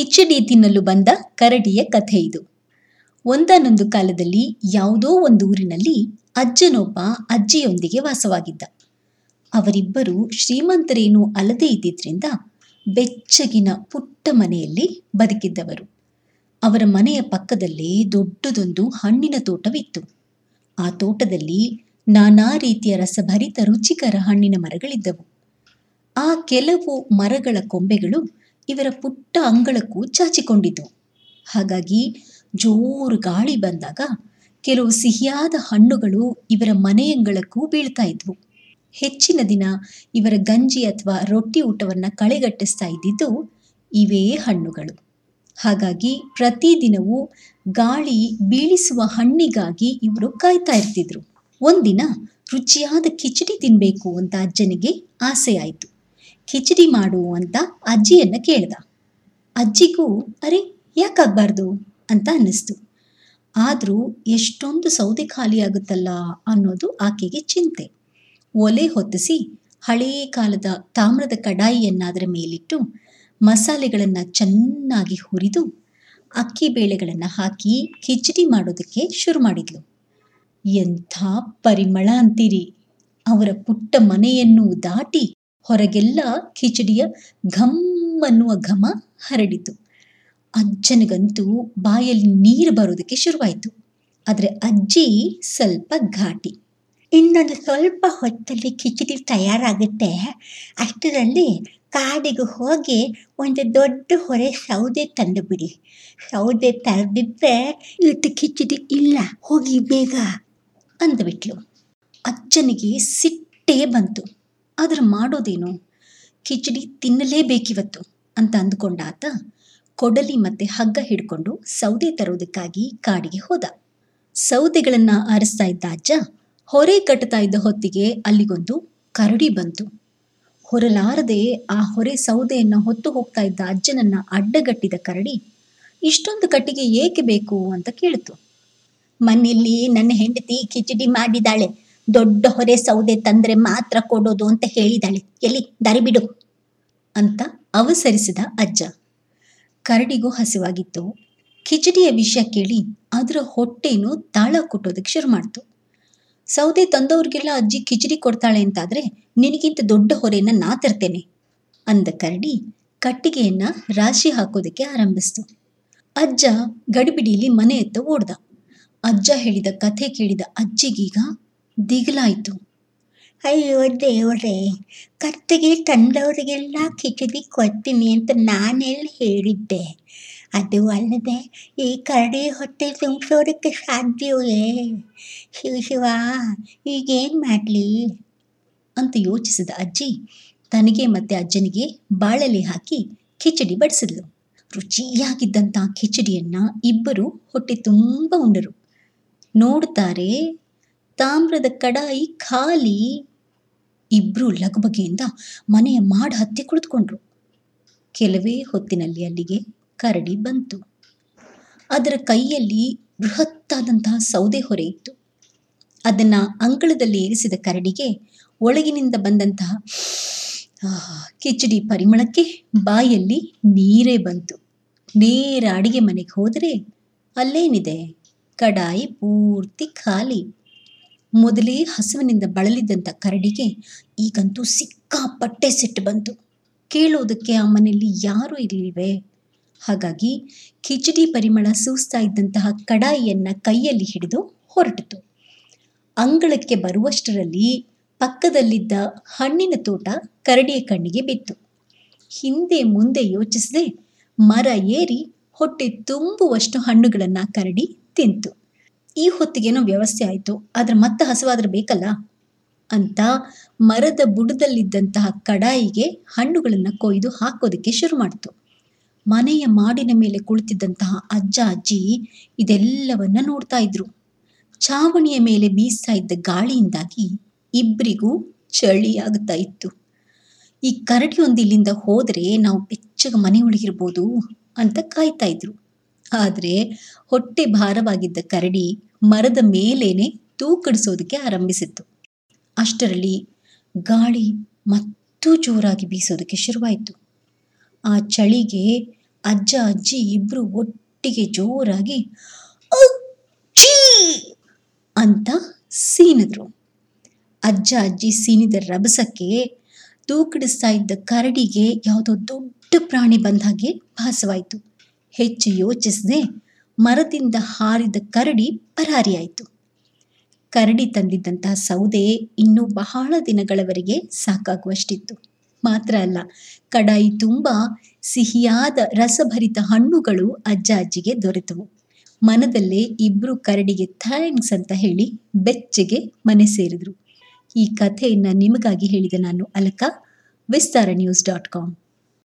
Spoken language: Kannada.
ಕಿಚಡಿ ತಿನ್ನಲು ಬಂದ ಕರಡಿಯ ಕಥೆ ಇದು ಒಂದಾನೊಂದು ಕಾಲದಲ್ಲಿ ಯಾವುದೋ ಒಂದು ಊರಿನಲ್ಲಿ ಅಜ್ಜನೊಬ್ಬ ಅಜ್ಜಿಯೊಂದಿಗೆ ವಾಸವಾಗಿದ್ದ ಅವರಿಬ್ಬರು ಶ್ರೀಮಂತರೇನೂ ಅಲ್ಲದೇ ಇದ್ದಿದ್ರಿಂದ ಬೆಚ್ಚಗಿನ ಪುಟ್ಟ ಮನೆಯಲ್ಲಿ ಬದುಕಿದ್ದವರು ಅವರ ಮನೆಯ ಪಕ್ಕದಲ್ಲೇ ದೊಡ್ಡದೊಂದು ಹಣ್ಣಿನ ತೋಟವಿತ್ತು ಆ ತೋಟದಲ್ಲಿ ನಾನಾ ರೀತಿಯ ರಸಭರಿತ ರುಚಿಕರ ಹಣ್ಣಿನ ಮರಗಳಿದ್ದವು ಆ ಕೆಲವು ಮರಗಳ ಕೊಂಬೆಗಳು ಇವರ ಪುಟ್ಟ ಅಂಗಳಕ್ಕೂ ಚಾಚಿಕೊಂಡಿದ್ದವು ಹಾಗಾಗಿ ಜೋರು ಗಾಳಿ ಬಂದಾಗ ಕೆಲವು ಸಿಹಿಯಾದ ಹಣ್ಣುಗಳು ಇವರ ಮನೆಯಂಗಳಕ್ಕೂ ಬೀಳ್ತಾ ಇದ್ವು ಹೆಚ್ಚಿನ ದಿನ ಇವರ ಗಂಜಿ ಅಥವಾ ರೊಟ್ಟಿ ಊಟವನ್ನು ಕಳೆಗಟ್ಟಿಸ್ತಾ ಇದ್ದಿದ್ದು ಇವೇ ಹಣ್ಣುಗಳು ಹಾಗಾಗಿ ಪ್ರತಿದಿನವೂ ಗಾಳಿ ಬೀಳಿಸುವ ಹಣ್ಣಿಗಾಗಿ ಇವರು ಕಾಯ್ತಾ ಇರ್ತಿದ್ರು ಒಂದಿನ ರುಚಿಯಾದ ಕಿಚಡಿ ತಿನ್ನಬೇಕು ಅಂತ ಅಜ್ಜನಿಗೆ ಆಸೆ ಆಯಿತು ಕಿಚಡಿ ಮಾಡು ಅಂತ ಅಜ್ಜಿಯನ್ನ ಕೇಳ್ದ ಅಜ್ಜಿಗೂ ಅರೆ ಯಾಕಾಗಬಾರ್ದು ಅಂತ ಅನ್ನಿಸ್ತು ಆದರೂ ಎಷ್ಟೊಂದು ಸೌದೆ ಖಾಲಿ ಆಗುತ್ತಲ್ಲ ಅನ್ನೋದು ಆಕೆಗೆ ಚಿಂತೆ ಒಲೆ ಹೊತ್ತಿಸಿ ಹಳೇ ಕಾಲದ ತಾಮ್ರದ ಕಡಾಯಿಯನ್ನ ಅದರ ಮೇಲಿಟ್ಟು ಮಸಾಲೆಗಳನ್ನು ಚೆನ್ನಾಗಿ ಹುರಿದು ಅಕ್ಕಿ ಬೇಳೆಗಳನ್ನು ಹಾಕಿ ಕಿಚಡಿ ಮಾಡೋದಕ್ಕೆ ಶುರು ಮಾಡಿದ್ಲು ಎಂಥ ಪರಿಮಳ ಅಂತೀರಿ ಅವರ ಪುಟ್ಟ ಮನೆಯನ್ನು ದಾಟಿ ಹೊರಗೆಲ್ಲ ಕಿಚಡಿಯ ಘಮ್ ಅನ್ನುವ ಘಮ ಹರಡಿತು ಅಜ್ಜನಿಗಂತೂ ಬಾಯಲ್ಲಿ ನೀರು ಬರೋದಕ್ಕೆ ಶುರುವಾಯಿತು ಆದರೆ ಅಜ್ಜಿ ಸ್ವಲ್ಪ ಘಾಟಿ ಇನ್ನೊಂದು ಸ್ವಲ್ಪ ಹೊತ್ತಲ್ಲಿ ಕಿಚಡಿ ತಯಾರಾಗುತ್ತೆ ಅಷ್ಟರಲ್ಲಿ ಕಾಡಿಗೆ ಹೋಗಿ ಒಂದು ದೊಡ್ಡ ಹೊರೆ ಸೌದೆ ತಂದು ಬಿಡಿ ಸೌದೆ ತರದಿದ್ರೆ ಇವತ್ತು ಕಿಚಡಿ ಇಲ್ಲ ಹೋಗಿ ಬೇಗ ಅಂದ್ಬಿಟ್ಲು ಅಜ್ಜನಿಗೆ ಸಿಟ್ಟೇ ಬಂತು ಆದ್ರೆ ಮಾಡೋದೇನು ಕಿಚಡಿ ತಿನ್ನಲೇಬೇಕಿವತ್ತು ಅಂತ ಅಂದುಕೊಂಡ ಆತ ಕೊಡಲಿ ಮತ್ತೆ ಹಗ್ಗ ಹಿಡ್ಕೊಂಡು ಸೌದೆ ತರೋದಕ್ಕಾಗಿ ಕಾಡಿಗೆ ಹೋದ ಸೌದೆಗಳನ್ನ ಆರಿಸ್ತಾ ಇದ್ದ ಅಜ್ಜ ಹೊರೆ ಕಟ್ಟುತ್ತಾ ಇದ್ದ ಹೊತ್ತಿಗೆ ಅಲ್ಲಿಗೊಂದು ಕರಡಿ ಬಂತು ಹೊರಲಾರದೆ ಆ ಹೊರೆ ಸೌದೆಯನ್ನು ಹೊತ್ತು ಹೋಗ್ತಾ ಇದ್ದ ಅಜ್ಜನನ್ನ ಅಡ್ಡಗಟ್ಟಿದ ಕರಡಿ ಇಷ್ಟೊಂದು ಕಟ್ಟಿಗೆ ಏಕೆ ಬೇಕು ಅಂತ ಕೇಳಿತು ಮನೆಯಲ್ಲಿ ನನ್ನ ಹೆಂಡತಿ ಕಿಚಡಿ ಮಾಡಿದಾಳೆ ದೊಡ್ಡ ಹೊರೆ ಸೌದೆ ತಂದ್ರೆ ಮಾತ್ರ ಕೊಡೋದು ಅಂತ ಹೇಳಿದಾಳೆ ಎಲ್ಲಿ ದಾರಿ ಬಿಡು ಅಂತ ಅವಸರಿಸಿದ ಅಜ್ಜ ಕರಡಿಗೂ ಹಸಿವಾಗಿತ್ತು ಕಿಚಡಿಯ ವಿಷಯ ಕೇಳಿ ಅದರ ಹೊಟ್ಟೆನು ತಾಳ ಕುಟ್ಟೋದಕ್ಕೆ ಶುರು ಮಾಡ್ತು ಸೌದೆ ತಂದವ್ರಿಗೆಲ್ಲ ಅಜ್ಜಿ ಕಿಚಡಿ ಕೊಡ್ತಾಳೆ ಅಂತಾದ್ರೆ ನಿನಗಿಂತ ದೊಡ್ಡ ಹೊರೆನ ನಾ ತರ್ತೇನೆ ಅಂದ ಕರಡಿ ಕಟ್ಟಿಗೆಯನ್ನ ರಾಶಿ ಹಾಕೋದಕ್ಕೆ ಆರಂಭಿಸ್ತು ಅಜ್ಜ ಗಡಿಬಿಡಿಲಿ ಮನೆ ಎತ್ತ ಓಡ್ದ ಅಜ್ಜ ಹೇಳಿದ ಕಥೆ ಕೇಳಿದ ಅಜ್ಜಿಗೀಗ ದಿಗಿಲಾಯಿತು ಅಯ್ಯೋ ದೇವರೇ ಕತ್ತಿಗೆ ತಂದವರಿಗೆಲ್ಲ ಕಿಚಡಿ ಕೊಡ್ತೀನಿ ಅಂತ ನಾನೆಲ್ಲಿ ಹೇಳಿದ್ದೆ ಅದು ಅಲ್ಲದೆ ಈ ಕರಡಿ ಹೊಟ್ಟೆ ತುಂಬಿಸೋದಕ್ಕೆ ಸಾಧ್ಯವೇ ಶಿವ ಶಿವ ಈಗೇನು ಮಾಡಲಿ ಅಂತ ಯೋಚಿಸಿದ ಅಜ್ಜಿ ತನಗೆ ಮತ್ತೆ ಅಜ್ಜನಿಗೆ ಬಾಳಲಿ ಹಾಕಿ ಕಿಚಡಿ ಬಡಿಸಿದ್ಲು ರುಚಿಯಾಗಿದ್ದಂಥ ಕಿಚಡಿಯನ್ನ ಇಬ್ಬರು ಹೊಟ್ಟೆ ತುಂಬ ಉಂಡರು ನೋಡ್ತಾರೆ ತಾಮ್ರದ ಕಡಾಯಿ ಖಾಲಿ ಇಬ್ರು ಲಗಬಗೆಯಿಂದ ಮನೆಯ ಮಾಡ ಹತ್ತಿ ಕುಳಿತುಕೊಂಡ್ರು ಕೆಲವೇ ಹೊತ್ತಿನಲ್ಲಿ ಅಲ್ಲಿಗೆ ಕರಡಿ ಬಂತು ಅದರ ಕೈಯಲ್ಲಿ ಬೃಹತ್ತಾದಂತಹ ಸೌದೆ ಹೊರೆ ಇತ್ತು ಅದನ್ನ ಅಂಗಳದಲ್ಲಿ ಏರಿಸಿದ ಕರಡಿಗೆ ಒಳಗಿನಿಂದ ಬಂದಂತಹ ಕಿಚಡಿ ಪರಿಮಳಕ್ಕೆ ಬಾಯಲ್ಲಿ ನೀರೇ ಬಂತು ನೇರ ಅಡಿಗೆ ಮನೆಗೆ ಹೋದರೆ ಅಲ್ಲೇನಿದೆ ಕಡಾಯಿ ಪೂರ್ತಿ ಖಾಲಿ ಮೊದಲೇ ಹಸುವಿನಿಂದ ಬಳಲಿದ್ದಂಥ ಕರಡಿಗೆ ಈಗಂತೂ ಸಿಕ್ಕಾಪಟ್ಟೆ ಸಿಟ್ಟು ಬಂತು ಕೇಳೋದಕ್ಕೆ ಆ ಮನೆಯಲ್ಲಿ ಯಾರೂ ಇರಲಿಲ್ವೇ ಹಾಗಾಗಿ ಕಿಚಡಿ ಪರಿಮಳ ಸೂಸ್ತಾ ಇದ್ದಂತಹ ಕಡಾಯಿಯನ್ನ ಕೈಯಲ್ಲಿ ಹಿಡಿದು ಹೊರಟಿತು ಅಂಗಳಕ್ಕೆ ಬರುವಷ್ಟರಲ್ಲಿ ಪಕ್ಕದಲ್ಲಿದ್ದ ಹಣ್ಣಿನ ತೋಟ ಕರಡಿಯ ಕಣ್ಣಿಗೆ ಬಿತ್ತು ಹಿಂದೆ ಮುಂದೆ ಯೋಚಿಸದೆ ಮರ ಏರಿ ಹೊಟ್ಟೆ ತುಂಬುವಷ್ಟು ಹಣ್ಣುಗಳನ್ನ ಕರಡಿ ತಿಂತು ಈ ಹೊತ್ತಿಗೇನೋ ವ್ಯವಸ್ಥೆ ಆಯಿತು ಆದ್ರೆ ಮತ್ತೆ ಹಸುವಾದ್ರೆ ಬೇಕಲ್ಲ ಅಂತ ಮರದ ಬುಡದಲ್ಲಿದ್ದಂತಹ ಕಡಾಯಿಗೆ ಹಣ್ಣುಗಳನ್ನು ಕೊಯ್ದು ಹಾಕೋದಕ್ಕೆ ಶುರು ಮಾಡ್ತು ಮನೆಯ ಮಾಡಿನ ಮೇಲೆ ಕುಳಿತಿದ್ದಂತಹ ಅಜ್ಜ ಅಜ್ಜಿ ಇದೆಲ್ಲವನ್ನ ನೋಡ್ತಾ ಇದ್ರು ಛಾವಣಿಯ ಮೇಲೆ ಬೀಸ್ತಾ ಇದ್ದ ಗಾಳಿಯಿಂದಾಗಿ ಇಬ್ಬರಿಗೂ ಚಳಿ ಆಗ್ತಾ ಇತ್ತು ಈ ಕರಡಿ ಒಂದು ಇಲ್ಲಿಂದ ಹೋದರೆ ನಾವು ಬೆಚ್ಚಗ ಮನೆ ಒಳಗಿರ್ಬೋದು ಅಂತ ಕಾಯ್ತಾ ಇದ್ರು ಆದರೆ ಹೊಟ್ಟೆ ಭಾರವಾಗಿದ್ದ ಕರಡಿ ಮರದ ಮೇಲೇನೆ ತೂಕಡಿಸೋದಕ್ಕೆ ಆರಂಭಿಸಿತ್ತು ಅಷ್ಟರಲ್ಲಿ ಗಾಳಿ ಮತ್ತೂ ಜೋರಾಗಿ ಬೀಸೋದಕ್ಕೆ ಶುರುವಾಯಿತು ಆ ಚಳಿಗೆ ಅಜ್ಜ ಅಜ್ಜಿ ಇಬ್ರು ಒಟ್ಟಿಗೆ ಜೋರಾಗಿ "ಅಜ್ಜಿ!" ಅಂತ ಸೀನಿದ್ರು ಅಜ್ಜ ಅಜ್ಜಿ ಸೀನಿದ ರಭಸಕ್ಕೆ ತೂಕಡಿಸ್ತಾ ಇದ್ದ ಕರಡಿಗೆ ಯಾವುದೋ ದೊಡ್ಡ ಪ್ರಾಣಿ ಬಂದ ಹಾಗೆ ಭಾಸವಾಯಿತು ಹೆಚ್ಚು ಯೋಚಿಸದೆ ಮರದಿಂದ ಹಾರಿದ ಕರಡಿ ಪರಾರಿಯಾಯಿತು ಕರಡಿ ತಂದಿದ್ದಂತಹ ಸೌದೆ ಇನ್ನೂ ಬಹಳ ದಿನಗಳವರೆಗೆ ಸಾಕಾಗುವಷ್ಟಿತ್ತು ಮಾತ್ರ ಅಲ್ಲ ಕಡಾಯಿ ತುಂಬ ಸಿಹಿಯಾದ ರಸಭರಿತ ಹಣ್ಣುಗಳು ಅಜ್ಜ ಅಜ್ಜಿಗೆ ದೊರೆತವು ಮನದಲ್ಲೇ ಇಬ್ರು ಕರಡಿಗೆ ಥ್ಯಾಂಕ್ಸ್ ಅಂತ ಹೇಳಿ ಬೆಚ್ಚಗೆ ಮನೆ ಸೇರಿದ್ರು ಈ ಕಥೆಯನ್ನು ನಿಮಗಾಗಿ ಹೇಳಿದ ನಾನು Alaka Vistara news dot com